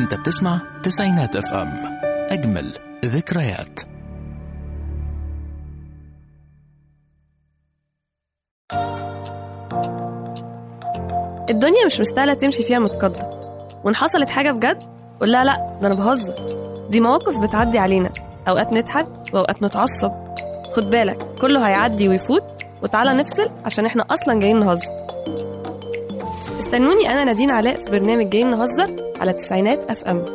انت بتسمع تسعينات اف ام اجمل ذكريات الدنيا مش مستاهلة تمشي فيها متقدم وإن حصلت حاجة بجد قول لها لأ ده أنا بهزر دي مواقف بتعدي علينا أوقات نضحك وأوقات نتعصب خد بالك كله هيعدي ويفوت وتعالى نفصل عشان إحنا أصلا جايين نهزر استنوني أنا نادين علاء في برنامج جايين نهزر على تسعينات أف أم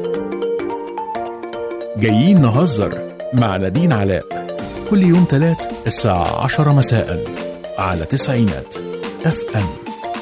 جايين نهزر مع نادين علاء كل يوم تلات الساعة عشرة مساء على تسعينات اف ام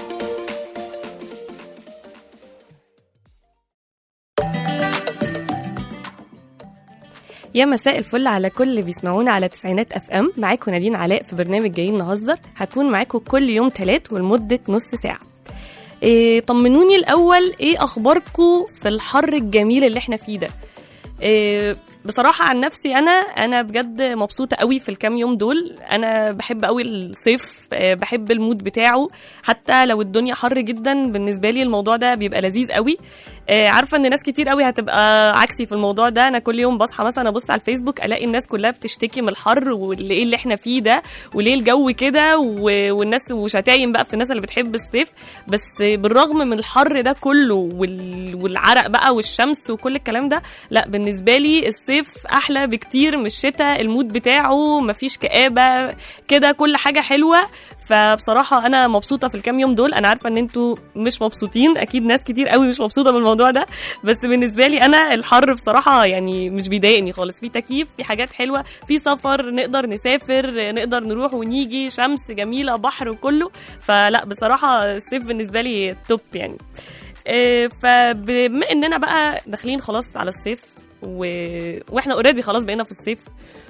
يا مساء الفل على كل اللي بيسمعونا على تسعينات اف ام معاكم نادين علاء في برنامج جايين نهزر هكون معاكم كل يوم تلات ولمده نص ساعه إيه طمنوني الاول ايه اخباركم في الحر الجميل اللي احنا فيه ده إيه بصراحة عن نفسي أنا أنا بجد مبسوطة قوي في الكام يوم دول أنا بحب قوي الصيف آه، بحب المود بتاعه حتى لو الدنيا حر جدا بالنسبة لي الموضوع ده بيبقى لذيذ قوي آه، عارفة إن ناس كتير قوي هتبقى عكسي في الموضوع ده أنا كل يوم بصحى مثلا أبص على الفيسبوك ألاقي الناس كلها بتشتكي من الحر واللي إيه اللي إحنا فيه ده وليه الجو كده و- والناس وشتايم بقى في الناس اللي بتحب الصيف بس بالرغم من الحر ده كله وال- والعرق بقى والشمس وكل الكلام ده لا بالنسبه لي الصيف احلى بكتير من الشتاء المود بتاعه مفيش كآبه كده كل حاجه حلوه فبصراحه انا مبسوطه في الكام يوم دول انا عارفه ان انتوا مش مبسوطين اكيد ناس كتير قوي مش مبسوطه بالموضوع ده بس بالنسبه لي انا الحر بصراحه يعني مش بيضايقني خالص في تكييف في حاجات حلوه في سفر نقدر نسافر نقدر نروح ونيجي شمس جميله بحر وكله فلا بصراحه الصيف بالنسبه لي توب يعني إيه، فبما اننا بقى داخلين خلاص على الصيف و... واحنا اوريدي خلاص بقينا في الصيف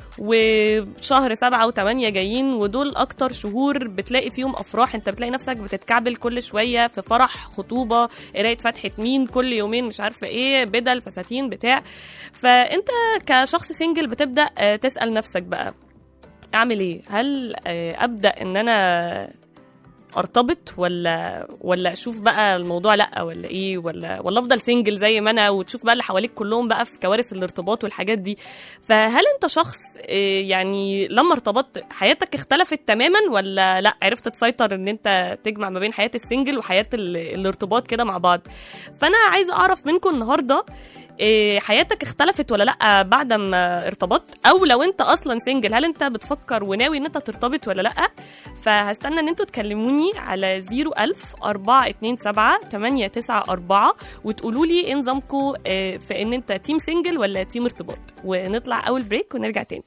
وشهر سبعة وثمانية جايين ودول أكتر شهور بتلاقي فيهم أفراح أنت بتلاقي نفسك بتتكعبل كل شوية في فرح خطوبة قراية فتحة مين كل يومين مش عارفة إيه بدل فساتين بتاع فأنت كشخص سنجل بتبدأ آه، تسأل نفسك بقى أعمل إيه؟ هل آه، أبدأ إن أنا ارتبط ولا ولا اشوف بقى الموضوع لا ولا ايه ولا ولا افضل سنجل زي ما انا وتشوف بقى اللي حواليك كلهم بقى في كوارث الارتباط والحاجات دي فهل انت شخص إيه، يعني لما ارتبطت حياتك اختلفت تماما ولا لا عرفت تسيطر ان انت تجمع ما بين حياه السنجل وحياه ال- الارتباط كده مع بعض فانا عايزه اعرف منكم النهارده إيه، حياتك اختلفت ولا لا بعد ما ارتبطت او لو انت اصلا سنجل هل انت بتفكر وناوي ان انت ترتبط ولا لا فهستنى ان انتوا تكلموني على 01000 427 894 وتقولوا لي ايه نظامكم آه، في ان انت تيم سنجل ولا تيم ارتباط ونطلع اول بريك ونرجع تاني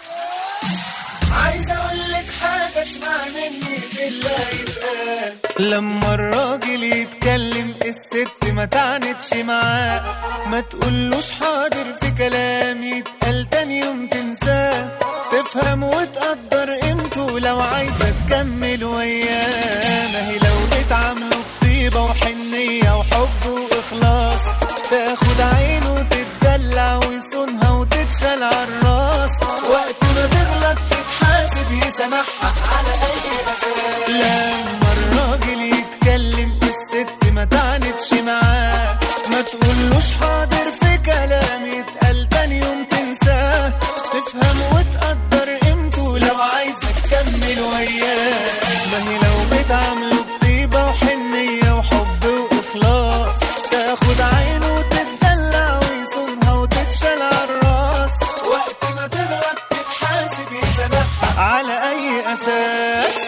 عايز اقول لك حاجه اسمع مني في الله يتقال لما الراجل يتكلم الست ما تعنتش معاه ما تقولوش حاضر في كلام يتقال تاني يوم تنساه تفهم وتقدر قيمته لو عايزه تكمل وياه ما هي لو بتعامله بطيبه وحنيه وحب واخلاص تاخد عينه وتتدلع ويصونها وتتشال عالراس وقت ما تغلط تتحاسب يسامحها على اي اساس لما الراجل يتكلم الست ما تعنتش معاه ما تقولوش حاضر في كلام يتقال تاني يوم تنساه تفهم وتقدر قيمته لو عايزة تكمل وياه ما هي لو بتعامله بطيبة وحنية وحب وإخلاص تاخد عينه وتتدلع ويصونها وتتشال عالراس وقت ما تغلط تتحاسب يسامحها على أي أساس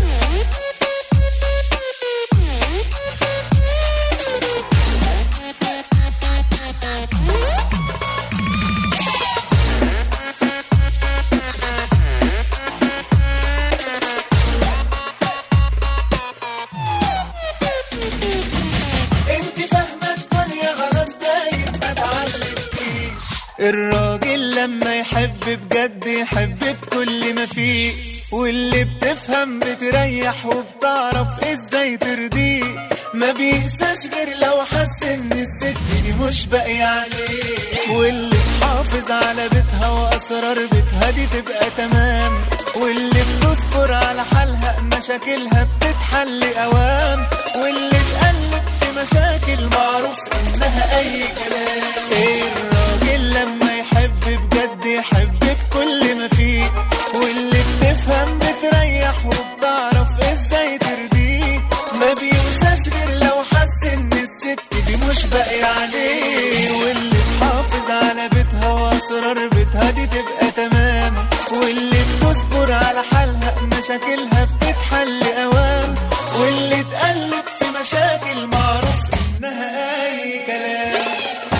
انت فاهمة الدنيا غلط دايب ما تعلمكيش الراجل لما يحب بجد يحب بكل ما فيه واللي بتفهم بتريح وبتعرف ازاي ترضيه ما بيقساش غير لو حس ان الست دي مش باقية عليه واللي تحافظ على بيتها واسرار بيتها دي تبقى تمام واللي بتصبر على حالها مشاكلها بتتحل اوام واللي تقلب في مشاكل معروف انها انها اي كلام ايه الراجل لما يحب بجد يحب بكل ما فيه واللي بتفهم بتريح وبتعرف ازاي ترضيه ما بينساش غير لو حس ان الست دي مش باقي عليه واللي تحافظ على بيتها واسرار بيتها دي تبقى تمام واللي بتصبر على حالها مشاكلها بتتحل اوام واللي تقلب في مشاكل معروف انها اي كلام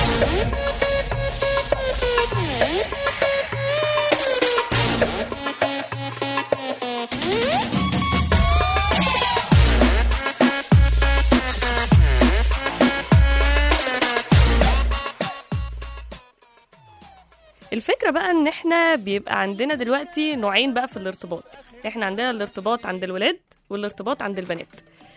الفكرة بقى ان احنا بيبقى عندنا دلوقتي نوعين بقى في الارتباط احنا عندنا الارتباط عند الولاد والارتباط عند البنات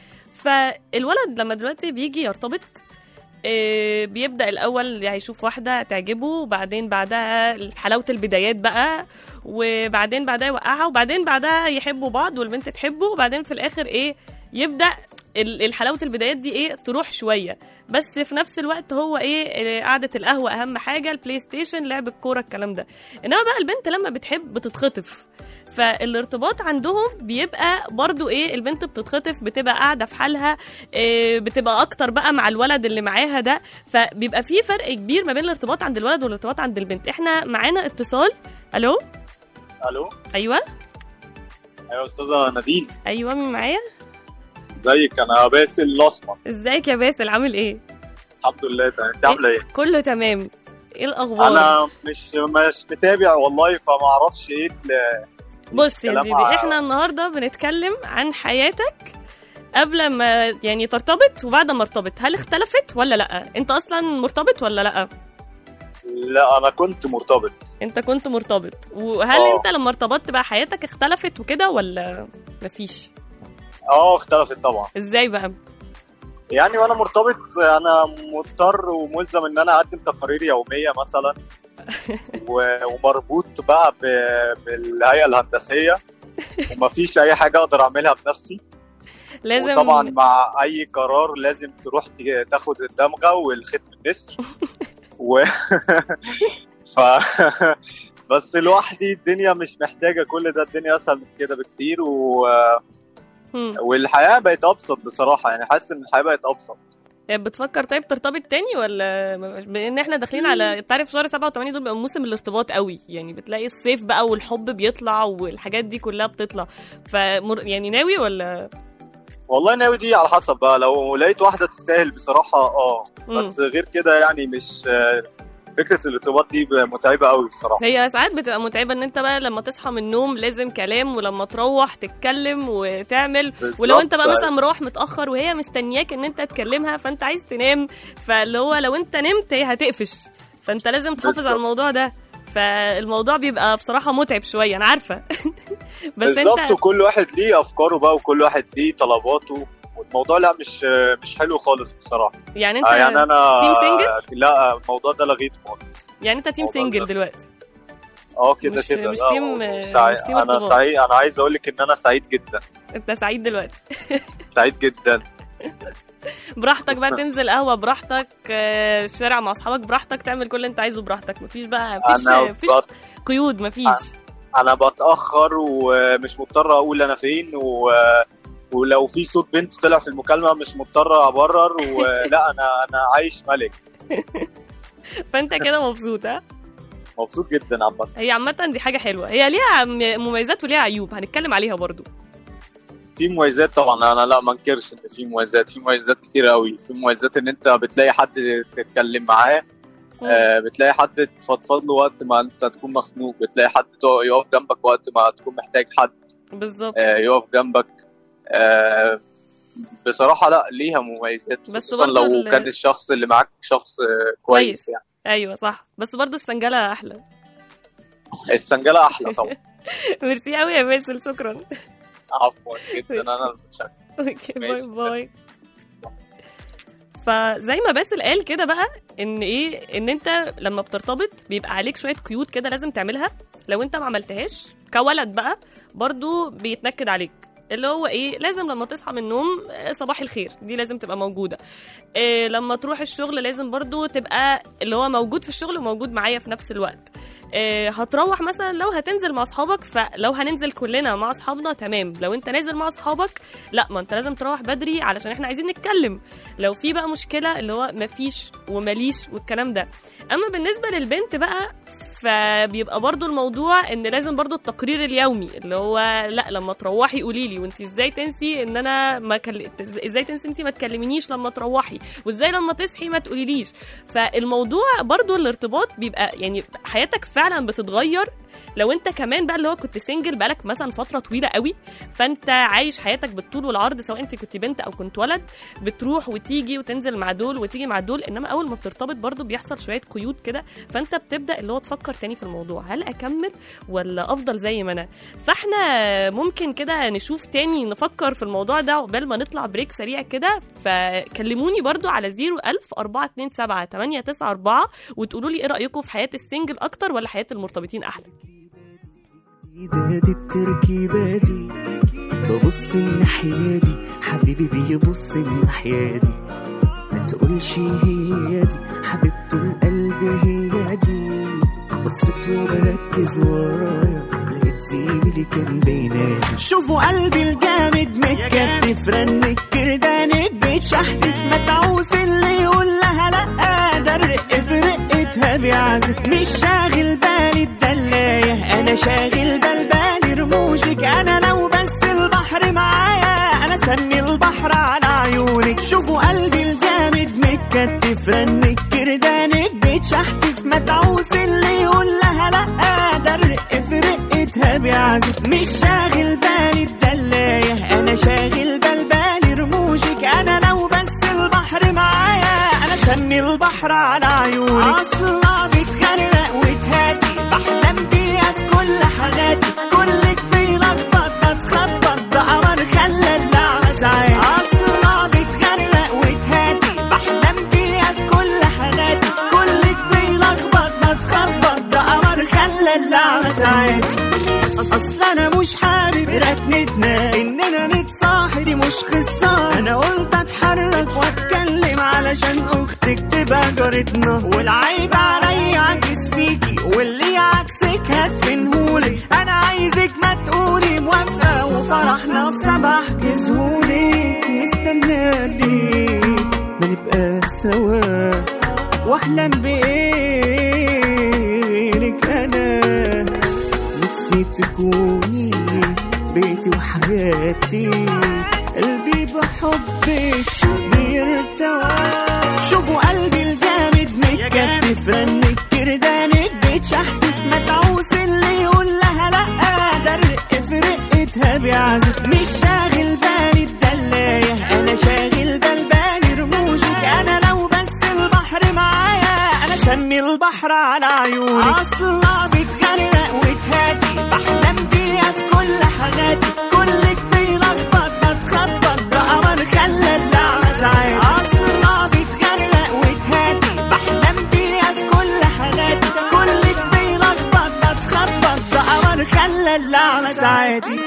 فالولد لما دلوقتي بيجي يرتبط آه، بيبدأ الأول هيشوف واحدة تعجبه وبعدين بعدها حلاوة البدايات بقى وبعدين بعدها يوقعها وبعدين بعدها يحبوا بعض والبنت تحبه وبعدين في الآخر إيه يبدأ ال- الحلاوة البدايات دي إيه تروح شوية بس في نفس الوقت هو إيه آه، قعدة القهوة أهم حاجة البلاي ستيشن لعب الكورة الكلام ده إنما بقى البنت لما بتحب بتتخطف فالارتباط عندهم بيبقى برضو ايه البنت بتتخطف بتبقى قاعده في حالها إيه بتبقى اكتر بقى مع الولد اللي معاها ده فبيبقى في فرق كبير ما بين الارتباط عند الولد والارتباط عند البنت احنا معانا اتصال الو الو ايوه ايوه استاذه نادين ايوه مين معايا ازيك انا باسل الاسمر ازيك يا باسل عامل ايه الحمد لله تمام انت عامله ايه كله تمام ايه الاخبار انا مش مش متابع والله فما اعرفش ايه ال- بص يا الكلام سيدي ع- احنا النهارده بنتكلم عن حياتك قبل ما يعني ترتبط وبعد ما ارتبط هل اختلفت ولا لا انت اصلا مرتبط ولا لا لا انا كنت مرتبط انت كنت مرتبط وهل اه. انت لما ارتبطت بقى حياتك اختلفت وكده ولا مفيش اه اختلفت طبعا ازاي بقى يعني وانا مرتبط انا مضطر وملزم ان انا اقدم تقارير يوميه مثلا و- ومربوط بقى ب- بالهيئه الهندسيه ومفيش اي حاجه اقدر اعملها بنفسي لازم وطبعا مع اي قرار لازم تروح تج- تاخد الدمغه والختم النسر و ف بس لوحدي الدنيا مش محتاجه كل ده الدنيا اسهل من كده بكتير و... هم. والحياه بقت ابسط بصراحه يعني حاسس ان الحياه بقت ابسط بتفكر طيب ترتبط تاني ولا بان احنا داخلين على تعرف شهر 7 و8 دول بيبقى موسم الارتباط قوي يعني بتلاقي الصيف بقى والحب بيطلع والحاجات دي كلها بتطلع فمر يعني ناوي ولا والله ناوي دي على حسب بقى لو لقيت واحده تستاهل بصراحه اه مم. بس غير كده يعني مش فكره الارتباط دي متعبه قوي بصراحه هي ساعات بتبقى متعبه ان انت بقى لما تصحى من النوم لازم كلام ولما تروح تتكلم وتعمل ولو انت بقى بالظبط. مثلا مروح متاخر وهي مستنياك ان انت تكلمها فانت عايز تنام فاللي هو لو انت نمت هي هتقفش فانت لازم تحافظ على بالظبط. الموضوع ده فالموضوع بيبقى بصراحه متعب شويه انا عارفه بس بالظبط انت وكل واحد ليه افكاره بقى وكل واحد ليه طلباته والموضوع لا مش مش حلو خالص بصراحه يعني انت آه يعني انا تيم سنجل؟ لا الموضوع ده لغيته خالص يعني انت تيم الموضوع سنجل ده. دلوقتي اه كده مش- كده مش لا، تيم- وسعي- مش تيم انا ارتباط. سعيد انا عايز اقول لك ان انا سعيد جدا انت سعيد دلوقتي سعيد جدا براحتك بقى تنزل قهوه براحتك آه، الشارع مع اصحابك براحتك تعمل كل اللي انت عايزه براحتك مفيش بقى مفيش انا مفيش بط... قيود مفيش انا بتاخر ومش مضطر اقول انا فين و... ولو في صوت بنت طلع في المكالمه مش مضطر ابرر ولا انا انا عايش ملك فانت كده مبسوط ها مبسوط جدا عامه هي عامة دي حاجة حلوة هي ليها م- مميزات وليها عيوب هنتكلم عليها برضو في مميزات طبعا انا لا ما انكرش ان في مميزات في مميزات كتير قوي في مميزات ان انت بتلاقي حد تتكلم معاه آه بتلاقي حد تفضفض له وقت ما انت تكون مخنوق بتلاقي حد تق- يقف جنبك وقت ما تكون محتاج حد بالظبط آه يقف جنبك آه بصراحه لا ليها مميزات بس خصوصا برضه لو ال- كان الشخص اللي معاك شخص آه كويس. كويس يعني ايوه صح بس برضو السنجلة احلى السنجله احلى طبعا ميرسي قوي يا باسل شكرا عفوا جدا انا المتشكر اوكي باي ماشي. باي فزي ما باسل قال كده بقى ان ايه ان انت لما بترتبط بيبقى عليك شويه قيود كده لازم تعملها لو انت ما عملتهاش كولد بقى برضو بيتنكد عليك اللي هو ايه لازم لما تصحى من النوم آه، صباح الخير دي لازم تبقى موجوده إيه لما تروح الشغل لازم برضو تبقى اللي هو موجود في الشغل وموجود معايا في نفس الوقت إيه هتروح مثلا لو هتنزل مع اصحابك فلو هننزل كلنا مع اصحابنا تمام لو انت نازل مع اصحابك لا ما انت لازم تروح بدري علشان احنا عايزين نتكلم لو في بقى مشكله اللي هو مفيش ومليش والكلام ده اما بالنسبه للبنت بقى فبيبقى برضو الموضوع ان لازم برضو التقرير اليومي اللي هو لا لما تروحي قولي لي وانت ازاي تنسي ان انا ما كل... ازاي تنسي انت ما تكلمنيش لما تروحي وازاي لما تصحي ما تقوليليش فالموضوع برضو الارتباط بيبقى يعني حياتك فعلا بتتغير لو انت كمان بقى اللي هو كنت سنجل بقالك مثلا فتره طويله قوي فانت عايش حياتك بالطول والعرض سواء انت كنت بنت او كنت ولد بتروح وتيجي وتنزل مع دول وتيجي مع دول انما اول ما بترتبط برضو بيحصل شويه قيود كده فانت بتبدا اللي هو تفكر تاني في الموضوع هل اكمل ولا افضل زي ما انا فاحنا ممكن كده نشوف تاني نفكر في الموضوع ده عقبال ما نطلع بريك سريع كده فكلموني برضو على 01000 427 894 وتقولوا لي ايه رايكم في حياه السنجل اكتر ولا حياه المرتبطين احلى ده دي التركيبة دي ببص الناحية دي حبيبي بيبص الناحية دي ما تقولش هي دي حبيبة القلب هي دي بصيت وبركز ورايا لقيت زيبي اللي كان بينادي شوفوا قلبي الجامد متكتف رنك كردانك بيتشحتف متعوس اللي يقول لها لا ده الرق في رقتها بيعزف مش شاغل بالي الدلاية انا شاغل بال بالي رموشك انا لو بس البحر معايا انا سمي البحر على عيونك شوفوا قلبي الجامد متكتف رنك كردانك بيتشحتف متعوس اللي يقول لها لا ده الرق في رقتها بيعزف مش شاغل بالي الدلاية انا شاغل بال بالي رموشك انا لو بس البحر معايا انا سمي البحر على عيونك اصلا بتغرق وتهدي بحلم بيها في كل حاجاتي كلك بيلخبط بتخبط ده قمر خلى اللعبة ساعات اصلا بتغرق وتهدي بحلم بيها في كل حاجاتي كلك بيلخبط بتخبط ده قمر خلى اللعبة ساعات اصل انا مش حابب ركنتنا اننا نتصاحب دي مش قصه انا قلت اتحرك واتكلم علشان اختك تبقى جارتنا والعيب عليا عكس فيكي واللي عكسك هتفنهولي انا عايزك ما تقولي موافقه وفرحنا في سبع كسهولي مستنالي ما نبقى سوا واحلم بايدك انا نفسي تكوني بيتي وحياتي قلبي بحبك بيرتوى شوفوا قلبي الجامد متكتف رنك كردانك بيتشحتف متعوس اللي يقول لها لا ده الرق في رقتها بيعزف مش شاغل بالي الدلاية انا شاغل بال بالي رموشك انا لو بس البحر معايا انا سمي البحر على عيونك اصلا بتغرق وتهدي بحلم بيها في كل حاجاتي كلك بيلخبط بتخبط ده قمر خلى اللعبة ساعات اصلا بتغرق وتهدي بحلم بيها في كل حاجاتي كلك بيلخبط بتخبط ده قمر خلى اللعبة ساعاتي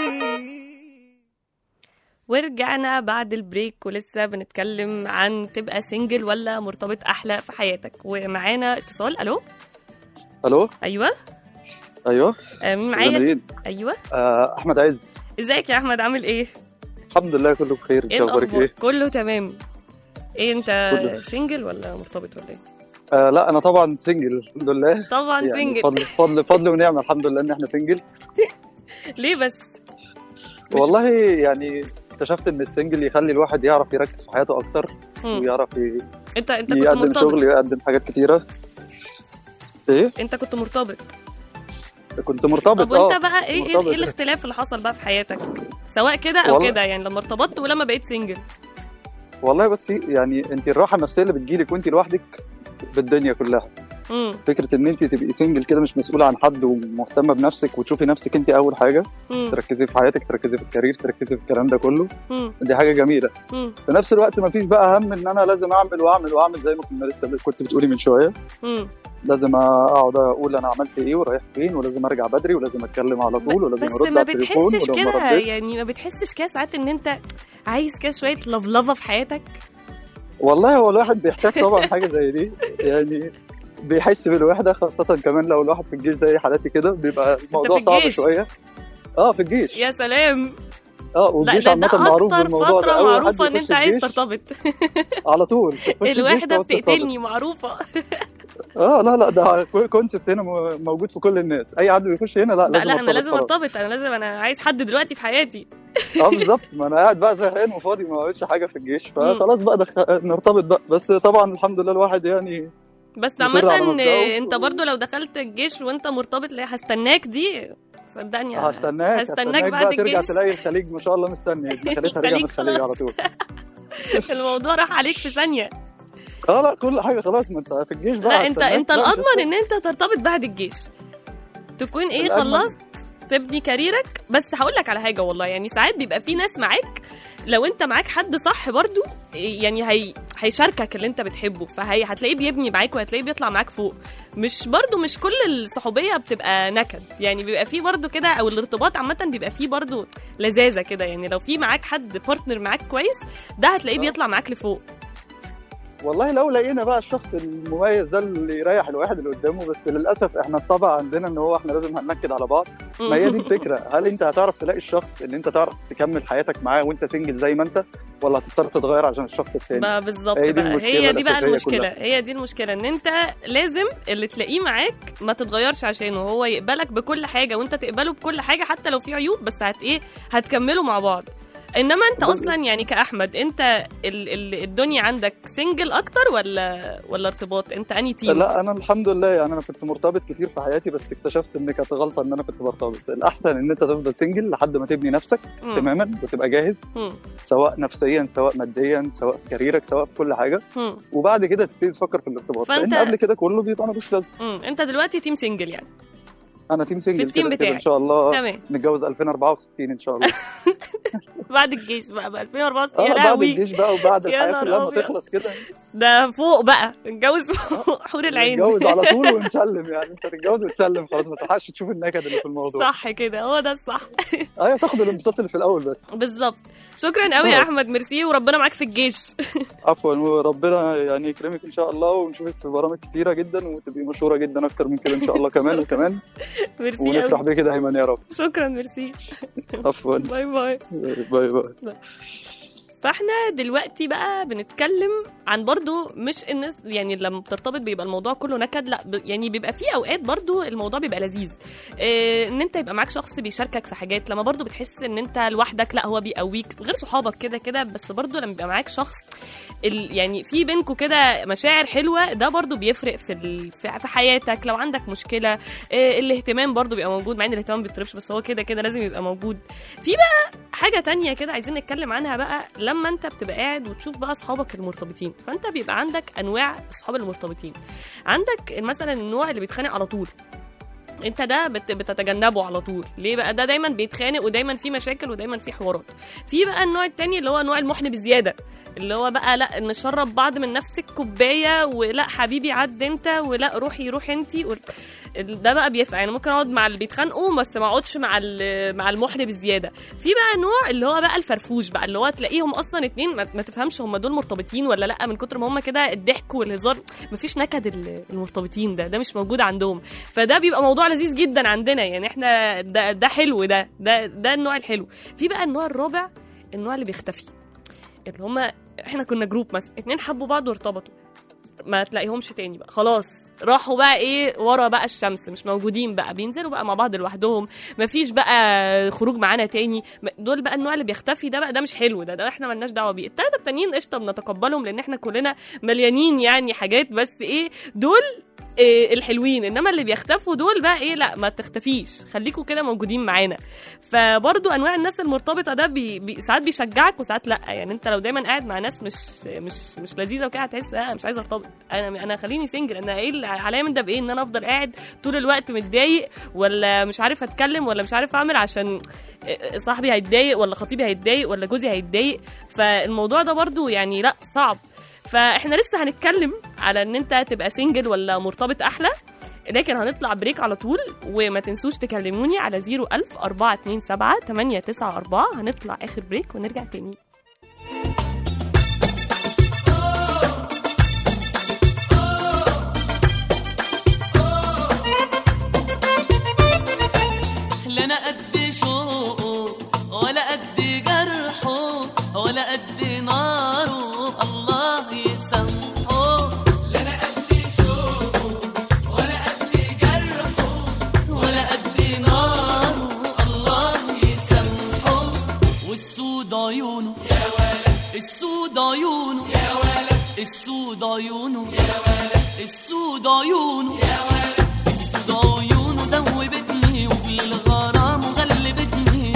ورجعنا بعد البريك ولسه بنتكلم عن تبقى سنجل ولا مرتبط احلى في حياتك ومعانا اتصال الو الو ايوه ايوه آه، مين معايا جميل ايوه آه احمد عز ازيك يا احمد عامل ايه الحمد لله كله بخير ايه انت اخبارك الاخبار ايه كله تمام ايه انت كله. سنجل ولا مرتبط ولا ايه آه لا انا طبعا سنجل الحمد لله طبعا يعني سنجل فضل فضل فضل ونعمه الحمد لله ان احنا سنجل ليه بس مش- والله يعني اكتشفت ان السنجل يخلي الواحد يعرف يركز في حياته اكتر مم. ويعرف ي- انت انت كنت يقدم مرتبط شغل يقدم حاجات كتيره ايه انت كنت مرتبط كنت مرتبط طب وانت اه بقى ايه ايه, مرتبط. إيه الاختلاف اللي حصل بقى في حياتك سواء كده او والله- كده يعني لما ارتبطت ولما بقيت سنجل والله بس يعني انت الراحه النفسيه اللي بتجيلك وانت لوحدك بالدنيا كلها امم فكره ان انت تبقي سنجل كده مش مسؤوله عن حد ومهتمه بنفسك وتشوفي نفسك انت اول حاجه امم تركزي في حياتك تركزي في الكارير تركزي في الكلام ده كله امم دي حاجه جميله امم في نفس الوقت ما فيش بقى هم ان انا لازم اعمل واعمل واعمل زي ما كنا لسه كنت بتقولي من شويه امم لازم اقعد اقول انا عملت ايه ورايح فين ولازم ارجع بدري ولازم اتكلم على طول ولازم بس ارد ما على التليفون بتحسش ولو ما كده ردتش يعني ما بتحسش كده ساعات ان انت عايز كده شويه لفلفه في حياتك والله هو الواحد بيحتاج طبعا حاجه زي دي يعني بيحس بالوحده خاصه كمان لو الواحد في الجيش زي حالاتي كده بيبقى الموضوع في صعب الجيش؟ شويه اه في الجيش يا سلام اه لا والجيش ده, ده عامه معروف اكتر بالموضوع فتره ده أول حد معروفه ان يخش انت عايز الجيش ترتبط على طول تخش الجيش الوحده خلاص ترتبط. بتقتلني معروفه اه لا لا ده كونسبت هنا م- موجود في كل الناس اي حد بيخش هنا لا لا لازم لا انا أرتبط لازم خلاص. ارتبط انا لازم انا عايز حد دلوقتي في حياتي اه بالظبط ما انا قاعد بقى زهقان وفاضي ما بعملش حاجه في الجيش فخلاص بقى دخ... نرتبط بقى بس طبعا الحمد لله الواحد يعني بس مصر على عامة مبدأه. انت برضو لو دخلت الجيش وانت مرتبط لا هستناك دي صدقني هستناك هستناك بعد بقى ترجع الجيش تلاقي الخليج ما شاء الله مستني ابن خالتها رجع من الخليج الخليج على خلاص. طول الموضوع راح عليك في ثانية اه لا كل حاجه خلاص ما انت في الجيش بقى لا انت هستناك انت بقى، مش الاضمن هستنى. ان انت ترتبط بعد الجيش تكون ايه الأجمل. خلصت تبني كاريرك بس هقول لك على حاجه والله يعني ساعات بيبقى في ناس معاك لو انت معاك حد صح برضو يعني هي هيشاركك اللي انت بتحبه فهي هتلاقيه بيبني معاك وهتلاقيه بيطلع معاك فوق مش برضو مش كل الصحوبيه بتبقى نكد يعني بيبقى فيه برضو كده او الارتباط عامه بيبقى فيه برضو لذاذه كده يعني لو في معاك حد بارتنر معاك كويس ده هتلاقيه آه. بيطلع معاك لفوق والله لو لقينا بقى الشخص المميز ده اللي يريح الواحد اللي قدامه بس للاسف احنا الطبع عندنا ان هو احنا لازم هننكد على بعض ما هي دي الفكره هل انت هتعرف تلاقي الشخص اللي انت تعرف تكمل حياتك معاه وانت سنجل زي ما انت ولا هتضطر تتغير عشان الشخص الثاني ما بالظبط هي دي بقى المشكلة هي دي بقى الأساسية المشكله كلها. هي دي المشكله ان انت لازم اللي تلاقيه معاك ما تتغيرش عشانه هو يقبلك بكل حاجه وانت تقبله بكل حاجه حتى لو في عيوب بس هت ايه هتكملوا مع بعض انما انت بالظبط. اصلا يعني كاحمد انت ال ال الدنيا عندك سنجل اكتر ولا ولا ارتباط انت اني تيم لا انا الحمد لله يعني انا كنت مرتبط كتير في حياتي بس اكتشفت ان كانت غلطه ان انا كنت برتبط الاحسن ان انت تفضل سنجل لحد ما تبني نفسك مم. تماما وتبقى جاهز مم. سواء نفسيا سواء ماديا سواء في كاريرك سواء في كل حاجه مم. وبعد كده تبتدي تفكر في الارتباط فأنت- لان قبل كده كله بيبقى ملوش لازمه مم. انت دلوقتي تيم سنجل يعني انا تيم سنجل التيم كده كده بتاعك. ان شاء الله تمام نتجوز 2064 ان شاء الله بعد الجيش بقى ب 2064 اه يا بعد لهوي الجيش بقى وبعد يا الحياه نهار كلها ما أبيض. تخلص كده ده فوق بقى نتجوز فوق حور العين نتجوز على طول ونسلم يعني انت تتجوز وتسلم خلاص ما تلحقش تشوف النكد اللي في الموضوع صح كده هو ده الصح ايوه تاخد الانبساط اللي في الاول بس بالظبط شكرا قوي يا خلاص. احمد ميرسي وربنا معاك في الجيش عفوا وربنا يعني يكرمك ان شاء الله ونشوفك في برامج كتيره جدا وتبقي مشهوره جدا اكتر من كده ان شاء الله كمان وكمان ميرسي ونفرح قوي بيك دايما يا رب شكرا ميرسي عفوا باي باي باي باي فاحنا دلوقتي بقى بنتكلم عن برضو مش الناس يعني لما بترتبط بيبقى الموضوع كله نكد لا ب- يعني بيبقى في اوقات برضو الموضوع بيبقى لذيذ إيه ان انت يبقى معاك شخص بيشاركك في حاجات لما برضو بتحس ان انت لوحدك لا هو بيقويك غير صحابك كده كده بس برضو لما يبقى معاك شخص ال يعني في بينكوا كده مشاعر حلوه ده برضو بيفرق في ال في في حياتك لو عندك مشكله إيه الاهتمام برضو بيبقى موجود مع ان الاهتمام ما بيطلبش بس هو كده كده لازم يبقى موجود في بقى حاجه تانية كده عايزين نتكلم عنها بقى لما انت بتبقى قاعد وتشوف بقى اصحابك المرتبطين فانت بيبقى عندك انواع الصحاب المرتبطين عندك مثلا النوع اللي بيتخانق على طول انت ده بت- بتتجنبه على طول ليه بقى ده دايما بيتخانق ودايما في مشاكل ودايما في حوارات في بقى النوع التاني اللي هو نوع المحن بزياده اللي هو بقى لا نشرب بعض من نفس الكوبايه ولا حبيبي عد انت ولا روحي روح انت و... ده بقى بيفرق يعني ممكن اقعد مع اللي بيتخانقوا بس ما اقعدش مع ال- مع المحن بالزياده في بقى نوع اللي هو بقى الفرفوش بقى اللي هو تلاقيهم اصلا اتنين ما, ما تفهمش هم دول مرتبطين ولا لا من كتر ما هم كده الضحك والهزار مفيش نكد ال- المرتبطين ده ده مش موجود عندهم فده بيبقى موضوع لذيذ جدا عندنا يعني احنا ده ده حلو ده ده ده النوع الحلو في بقى النوع الرابع النوع اللي بيختفي اللي هما احنا كنا جروب مثلا اتنين حبوا بعض وارتبطوا ما تلاقيهمش تاني بقى خلاص راحوا بقى ايه ورا بقى الشمس مش موجودين بقى بينزلوا بقى مع بعض لوحدهم مفيش بقى خروج معانا تاني م- دول بقى النوع اللي بيختفي ده بقى ده مش حلو ده ده احنا ملناش دعوه بيه التلاته التانيين قشطه بنتقبلهم لان احنا كلنا مليانين يعني حاجات بس ايه دول إيه الحلوين انما اللي بيختفوا دول بقى ايه لا ما تختفيش خليكوا كده موجودين معانا فبرضو انواع الناس المرتبطه ده بي بي ساعات بيشجعك وساعات لا يعني انت لو دايما قاعد مع ناس مش مش مش لذيذه وكده هتحس لا انا مش عايزه ارتبط انا انا خليني سنجل انا ايه اللي عليا من ده بايه ان انا افضل قاعد طول الوقت متضايق ولا مش عارف اتكلم ولا مش عارف اعمل عشان صاحبي هيتضايق ولا خطيبي هيتضايق ولا جوزي هيتضايق فالموضوع ده برضو يعني لا صعب فاحنا لسه هنتكلم على ان انت تبقى سنجل ولا مرتبط احلى لكن هنطلع بريك على طول وما تنسوش تكلموني على 01000 427 894 هنطلع اخر بريك ونرجع تاني لا انا قد شوقه ولا قد جرحه ولا قد ناره الله يسامحه لا انا قد شوقه ولا قد جرحه ولا قد ناره الله يسامحه والسود عيونه يا ولد السود عيونه يا ولد السود عيونه يا ولد السود عيونه يا ولد السود عيونه دوبتني وفي الغرام غلبتني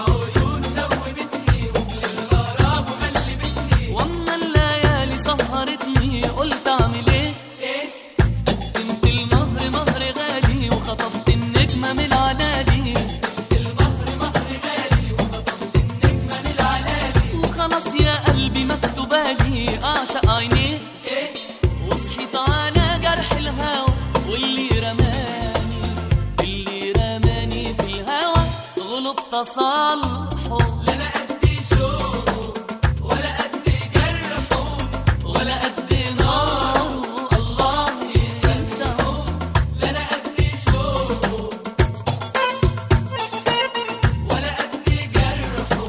واما الليالي سهرتني قلت اعمل ايه قدمت المهر مهر غالي وخطفت النجمه من العلالي وخلاص يا قلبي مكتوبالي اعشق عينيه وصحيت على جرح الهوى واللي رماني اللي رماني في الهوى غلب تصالحه لا انا قد شوقه ولا قد جرحه ولا قد ناره الله ينساه لا انا قد شوقه ولا قد جرحه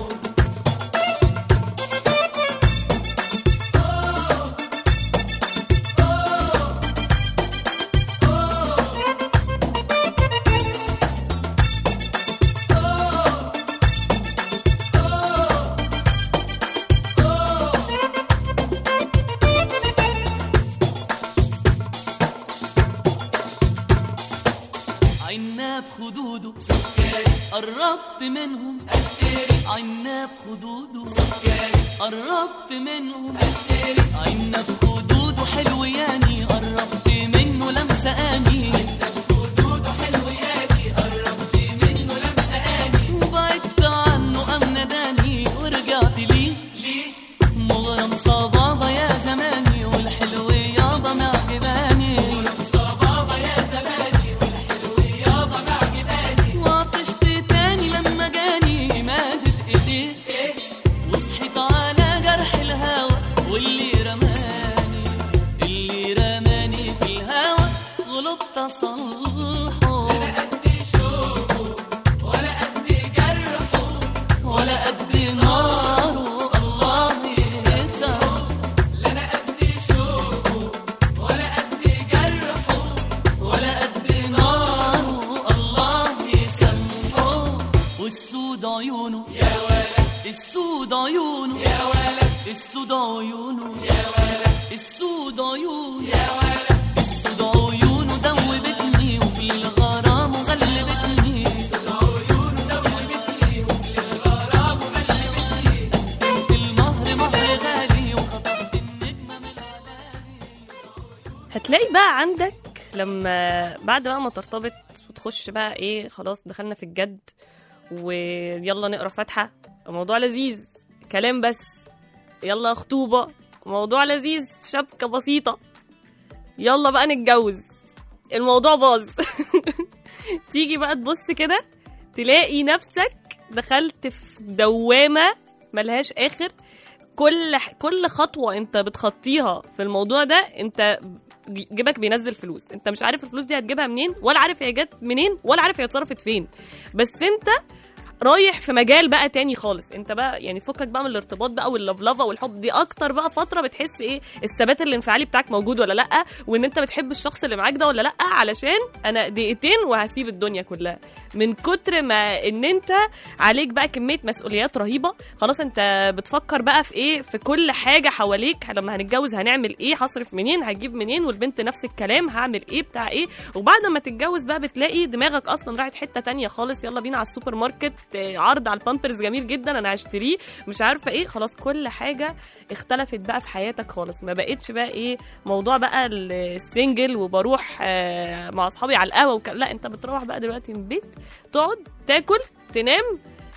عناب خدوده قربت منهم اشتري عناب خدوده قربت منهم اشتري عناب خدوده حلو ياني قربت منه لمسه اني عناب خدوده حلو ياني قربت منه لمسه اني وبعدت عنه ام نداني ورجعت ليه ليه مغرم صبابه يا زماني والحلو يابا معجباني صبابه يا زماني يابا معجباني وعطشت تاني لما جاني مادت ايديه وصحيت على جرح الهوى واللي رماني اللي رماني في الهوى غلبت اصلحه ولا قد شوقه ولا قد جرحه ولا قد ناره الله يهزه لا انا قد شوقه ولا قد جرحه ولا قد ناره الله يسامحه والسود عيونه يا ولد السود عيونه يا ولد السود عيونه يا ولد السود عيونه يا ولد السود عيونه دوبتني وفي الغرام غلبتني قدمت المهر مهر غالي وخطفت النجمه من العلالي هتلاقي بقى عندك لما بعد بقى ما ترتبط وتخش بقى ايه خلاص دخلنا في الجد ويلا نقرا فاتحه الموضوع لذيذ كلام بس يلا خطوبه موضوع لذيذ شبكه بسيطه يلا بقى نتجوز الموضوع باظ تيجي بقى تبص كده تلاقي نفسك دخلت في دوامه ملهاش اخر كل كل خطوه انت بتخطيها في الموضوع ده انت جيبك بينزل فلوس انت مش عارف الفلوس دي هتجيبها منين ولا عارف هي جت منين ولا عارف هي اتصرفت فين بس انت رايح في مجال بقى تاني خالص انت بقى يعني فكك بقى من الارتباط بقى واللفلفه والحب دي اكتر بقى فتره بتحس ايه الثبات الانفعالي بتاعك موجود ولا لا وان انت بتحب الشخص اللي معاك ده ولا لا علشان انا دقيقتين وهسيب الدنيا كلها من كتر ما ان انت عليك بقى كميه مسؤوليات رهيبه خلاص انت بتفكر بقى في ايه في كل حاجه حواليك لما هنتجوز هنعمل ايه هصرف منين هجيب منين والبنت نفس الكلام هعمل ايه بتاع ايه وبعد ما تتجوز بقى بتلاقي دماغك اصلا راحت حته تانية خالص يلا بينا على السوبر ماركت آه، عرض على البامبرز جميل جدا انا هشتريه مش عارفه ايه خلاص كل حاجه اختلفت بقى في حياتك خالص ما بقتش بقى ايه موضوع بقى السنجل وبروح آه، مع اصحابي على القهوه وك... لا انت بتروح بقى دلوقتي من البيت تقعد تاكل تنام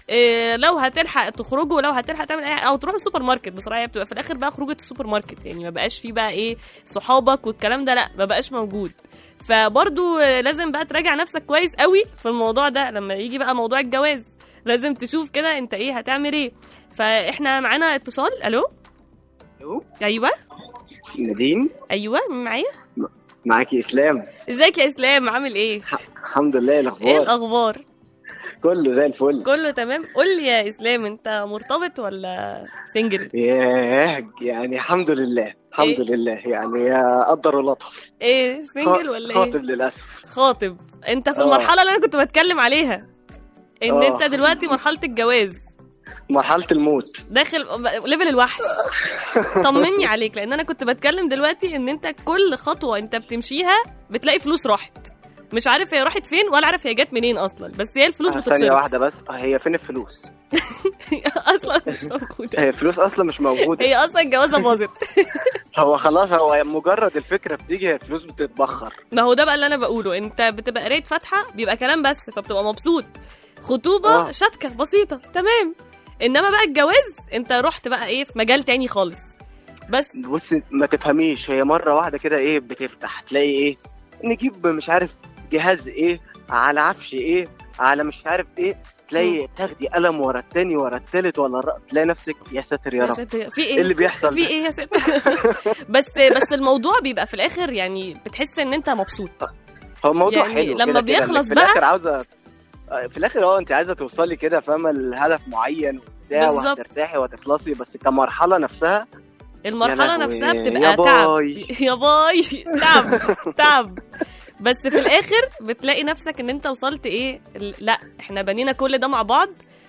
إيه لو هتلحق تخرجوا لو هتلحق تعمل اي او تروح السوبر ماركت بصراحه هي بتبقى في الاخر بقى خروجه السوبر ماركت يعني ما بقاش فيه بقى ايه صحابك والكلام ده لا ما بقاش موجود فبرضو آه، لازم بقى تراجع نفسك كويس قوي في الموضوع ده لما يجي بقى موضوع الجواز لازم تشوف كده انت ايه هتعمل ايه فاحنا معانا اتصال الو الو ايوه نادين ايوه مين معايا معاكي اسلام ازيك يا اسلام عامل ايه الحمد لله ايه الاخبار الاخبار كله زي الفل كله تمام قول لي يا اسلام انت مرتبط ولا سنجل ياه يعني الحمد لله الحمد إيه؟ لله يعني يا قدر ولطف ايه سنجل ولا ايه خاطب للاسف خاطب انت في آه. المرحله اللي انا كنت بتكلم عليها ان آه. انت دلوقتي مرحله الجواز مرحله الموت داخل ليفل الوحش طمني عليك لان انا كنت بتكلم دلوقتي ان انت كل خطوه انت بتمشيها بتلاقي فلوس راحت مش عارف هي راحت فين ولا عارف هي جت منين اصلا بس هي الفلوس آه، بتتصرف ثانيه واحده بس آه، هي فين الفلوس اصلا مش موجوده هي فلوس اصلا مش موجوده هي اصلا الجوازه باظت هو خلاص هو مجرد الفكره بتيجي هي الفلوس بتتبخر ما هو ده بقى اللي انا بقوله انت بتبقى قرايه فاتحه بيبقى كلام بس فبتبقى مبسوط خطوبه آه. شبكه بسيطه تمام انما بقى الجواز انت رحت بقى ايه في مجال تاني خالص بس بص ما تفهميش هي مره واحده كده ايه بتفتح تلاقي ايه نجيب مش عارف جهاز ايه على عفش ايه على مش عارف ايه تلاقي تاخدي قلم ورا التاني ورا التالت ولا الر... تلاقي نفسك يا ساتر يا يا رب ساتر في ايه ايه اللي بيحصل في ده؟ ايه يا ست بس بس الموضوع بيبقى في الاخر يعني بتحس ان انت مبسوط هو موضوع يعني حلو لما كده كده، بيخلص إنك في بقى- الاخر عاوزه في الاخر اه انت عايزه توصلي كده فاهمه لهدف معين وبتاع بالظبط. وهترتاحي وهتخلصي بس كمرحله نفسها المرحله يا لهوي، نفسها يا بتبقى تعب باي. يا باي تعب تعب بس في الاخر بتلاقي نفسك ان انت وصلت ايه ال- لا احنا بنينا كل ده مع بعض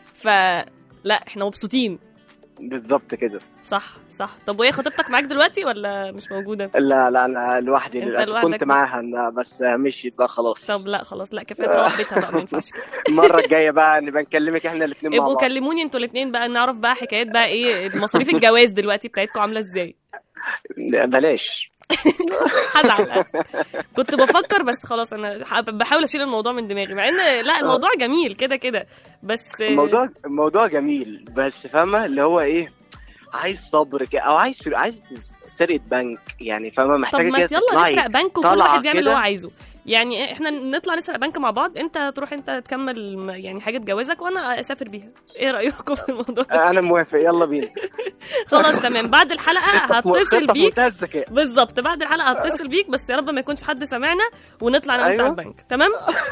فلا احنا مبسوطين بالظبط كده صح صح طب وهي خطيبتك معاك دلوقتي ولا مش موجوده لا لا انا لوحدي أنت للاسف لوحدك كنت بقى. معاها أنا بس مشيت بقى خلاص طب لا خلاص لا كفايه تروح بيتها بقى ما ينفعش كده. المره الجايه بقى نبقى نكلمك احنا الاثنين مع ابقوا بعض كلموني انتوا الاثنين بقى نعرف بقى حكايات بقى ايه مصاريف الجواز دلوقتي بتاعتكم عامله ازاي لا، بلاش هزعل كنت بفكر بس خلاص انا ح- بحاول اشيل الموضوع من دماغي مع ان لا الموضوع جميل كده كده بس الموضوع الموضوع جميل بس فاهمه اللي هو ايه عايز صبر كده او عايز عايز سرقه بنك يعني فاهمه طب محتاجه ما كده يلا تطلعي نسرق بنك وكل طالعة واحد بيعمل اللي هو كده. عايزه يعني احنا نطلع نسرق بنك مع بعض انت تروح انت تكمل م- يعني حاجه جوازك وانا اسافر بيها ايه رايكم في الموضوع ده انا موافق يلا بينا خلاص تمام بعد الحلقه هتصل خطة في بيك منتهى الذكاء بالظبط بعد الحلقه هتصل بيك بس يا رب ما يكونش حد سامعنا ونطلع انا وانت أيوة. على البنك تمام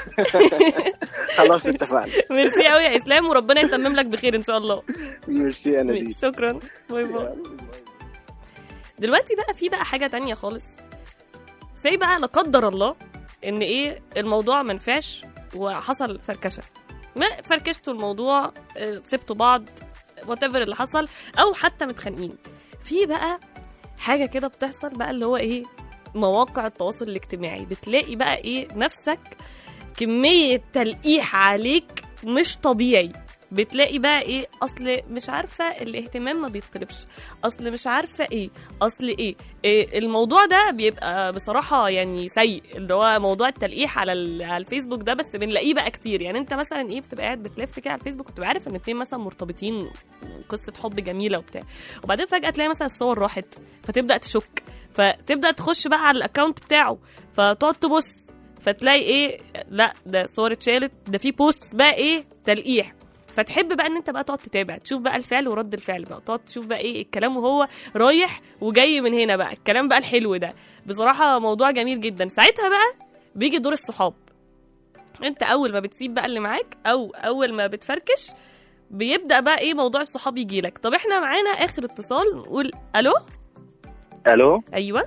خلاص اتفقنا ميرسي قوي يا اسلام وربنا يتمم لك بخير ان شاء الله ميرسي يا نادين ماشي، شكرا باي باي دلوقتي بقى في بقى حاجه تانية خالص زي بقى لا قدر الله ان ايه الموضوع ما نفعش وحصل فركشه ما فركشتوا الموضوع آه، سبتوا بعض وات اللي حصل او حتى متخانقين في بقى حاجه كده بتحصل بقى اللي هو ايه مواقع التواصل الاجتماعي بتلاقي بقى ايه نفسك كميه تلقيح عليك مش طبيعي بتلاقي بقى ايه اصل مش عارفه الاهتمام ما بيطلبش اصل مش عارفه ايه اصل ايه, إيه الموضوع ده بيبقى بصراحه يعني سيء اللي هو موضوع التلقيح على ال- على الفيسبوك ده بس بنلاقيه بقى كتير يعني انت مثلا ايه بتبقى قاعد بتلف كده على الفيسبوك وتبقى عارف ان اتنين مثلا مرتبطين قصه حب جميله وبتاع وبعدين فجاه تلاقي مثلا الصور راحت فتبدا تشك فتبدا تخش بقى على الاكونت بتاعه فتقعد تبص فتلاقي ايه لا ده صور اتشالت ده في بوست بقى ايه تلقيح فتحب بقى ان انت بقى تقعد تتابع تشوف بقى الفعل ورد الفعل بقى تقعد تشوف بقى ايه الكلام وهو رايح وجاي من هنا بقى الكلام بقى الحلو ده بصراحه موضوع جميل جدا ساعتها بقى بيجي دور الصحاب انت اول ما بتسيب بقى اللي معاك او اول ما بتفركش بيبدا بقى ايه موضوع الصحاب يجي لك طب احنا معانا اخر اتصال نقول الو الو ايوه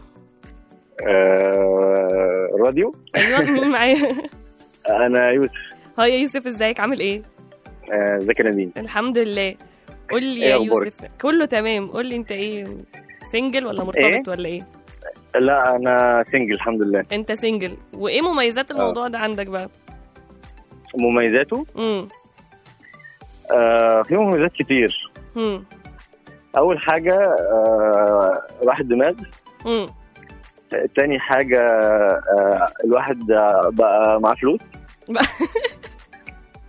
آه راديو ايوه مين معايا انا يوسف هاي يا يوسف ازيك عامل ايه آه، ازيك يا نادين الحمد لله قول لي إيه يا أخبارك؟ يوسف كله تمام قول لي انت ايه سنجل ولا مرتبط إيه؟ ولا ايه لا انا سنجل الحمد لله انت سنجل وايه مميزات الموضوع ده عندك بقى مميزاته امم آه في مميزات كتير امم اول حاجه آه راحة دماغ امم تاني حاجه آه الواحد آه، بقى معاه فلوس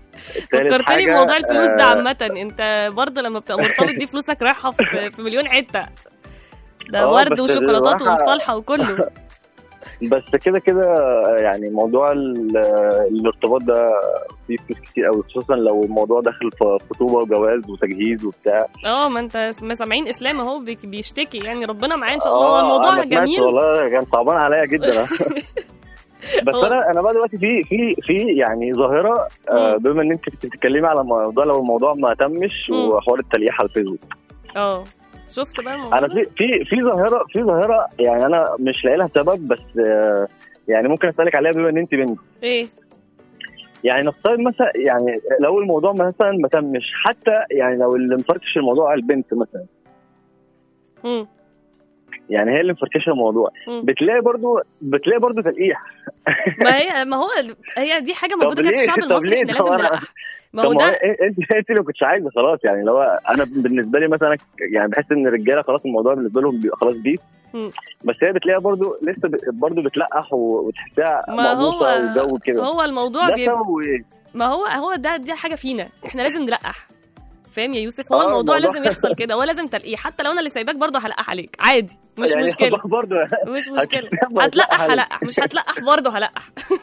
تالت فكرتني حاجة، بموضوع الفلوس ده آه، عامة انت برضه لما بتبقى مرتبط دي فلوسك رايحة في, في مليون حتة ده آه، ورد بس وشوكولاتات الصراحة- ومصالحة وكله بس كده كده يعني موضوع ال- الارتباط ده فيه فلوس كتير قوي خصوصا لو الموضوع داخل في خطوبه وجواز وتجهيز وبتاع اه ما انت ما سامعين اسلام اهو بيك- بيشتكي يعني ربنا معاه ان شاء الله هو الموضوع أنا سمعت جميل والله كان صعبان عليا جدا بس هو- انا انا بقى دلوقتي في في في يعني ظاهره آه، بما ان انت كنت بتتكلمي على موضوع لو الموضوع ما تمش مم. وحوار التلقيح على الفيسبوك اه شفت بقى الموضوع انا ده؟ في في في ظاهره في ظاهره يعني انا مش لاقي لها سبب بس آه، يعني ممكن اسالك عليها بما ان انت بنت ايه يعني نفترض مثلا يعني لو الموضوع مثلا ما تمش حتى يعني لو اللي مفركش الموضوع على البنت مثلا مم. يعني هي اللي مفركشه الموضوع مم. بتلاقي برضو بتلاقي برضو تلقيح ما هي ما هو هي دي حاجه موجوده كده في ليه؟ الشعب طب المصري ليه؟ احنا طب لازم أنا- نلقح ما طب هو ما هو ده إيه- انت انت لو كنتش عايزه خلاص يعني لو انا بالنسبه لي مثلا يعني بحس ان الرجاله خلاص الموضوع بالنسبه لهم بيبقى خلاص بيف مم. بس هي بتلاقيها برضو لسه ب- برضو بتلقح و- وتحسها ما هو مقموصه وجو كده هو الموضوع ده بيبقى سببه ايه؟ ما هو هو ده دي حاجه فينا احنا لازم نلقح فاهم يا يوسف هو آه، الموضوع الموضوع- لازم يحصل كده هو لازم تلقيح حتى لو انا اللي سايباك برضه هلقح عليك عادي مش يعني مشكله برضو مش مشكله هتلقح هتلقح عليك. هلقح مش هتلقح برضه هلقح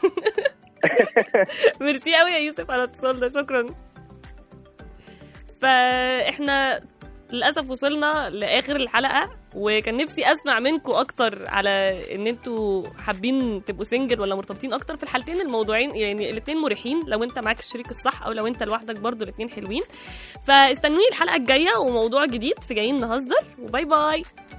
ميرسي قوي يا يوسف على الاتصال ده شكرا فاحنا للاسف وصلنا لاخر الحلقه وكان نفسي اسمع منكم اكتر على ان انتوا حابين تبقوا سنجل ولا مرتبطين اكتر في الحالتين الموضوعين يعني الاثنين مريحين لو انت معاك الشريك الصح او لو انت لوحدك برضو الاثنين حلوين فاستنوني الحلقه الجايه وموضوع جديد في جايين نهزر وباي باي